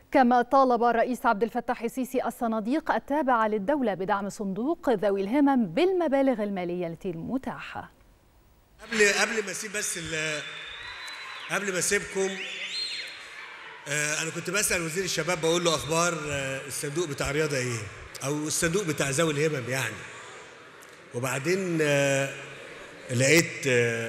كما طالب الرئيس عبد الفتاح السيسي الصناديق التابعة للدولة بدعم صندوق ذوي الهمم بالمبالغ المالية المتاحة قبل قبل ما اسيب بس قبل ما اسيبكم آه انا كنت بسال وزير الشباب بقول له اخبار آه الصندوق بتاع الرياضه ايه او الصندوق بتاع ذوي الهمم يعني وبعدين آه لقيت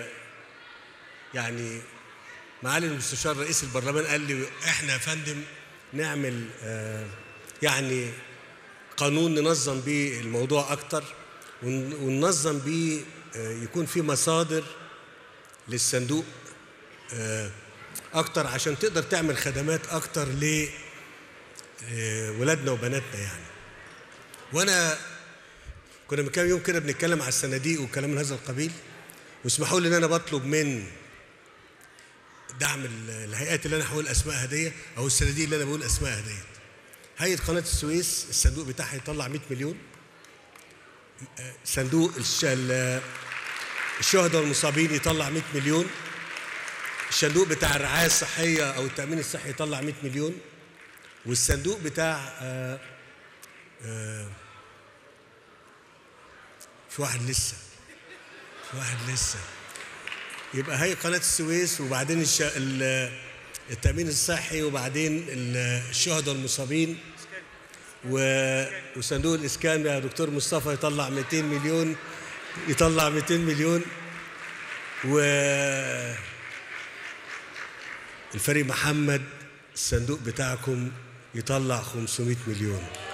يعني معالي المستشار رئيس البرلمان قال لي احنا يا فندم نعمل يعني قانون ننظم بيه الموضوع اكتر وننظم بيه يكون في مصادر للصندوق اكتر عشان تقدر تعمل خدمات اكتر لولادنا وبناتنا يعني وانا كنا من كام يوم كده بنتكلم على الصناديق وكلام من هذا القبيل واسمحوا لي ان انا بطلب من دعم الهيئات اللي انا هقول اسمائها دي او الصناديق اللي انا بقول اسمائها ديت هيئه قناه السويس الصندوق بتاعها يطلع 100 مليون صندوق الشهداء والمصابين يطلع 100 مليون الصندوق بتاع الرعايه الصحيه او التامين الصحي يطلع 100 مليون والصندوق بتاع آآ آآ في واحد لسه في واحد لسه يبقى هي قناة السويس وبعدين الش... التأمين الصحي وبعدين الشهداء المصابين و... وصندوق الإسكان يا دكتور مصطفى يطلع 200 مليون يطلع 200 مليون و الفريق محمد الصندوق بتاعكم يطلع 500 مليون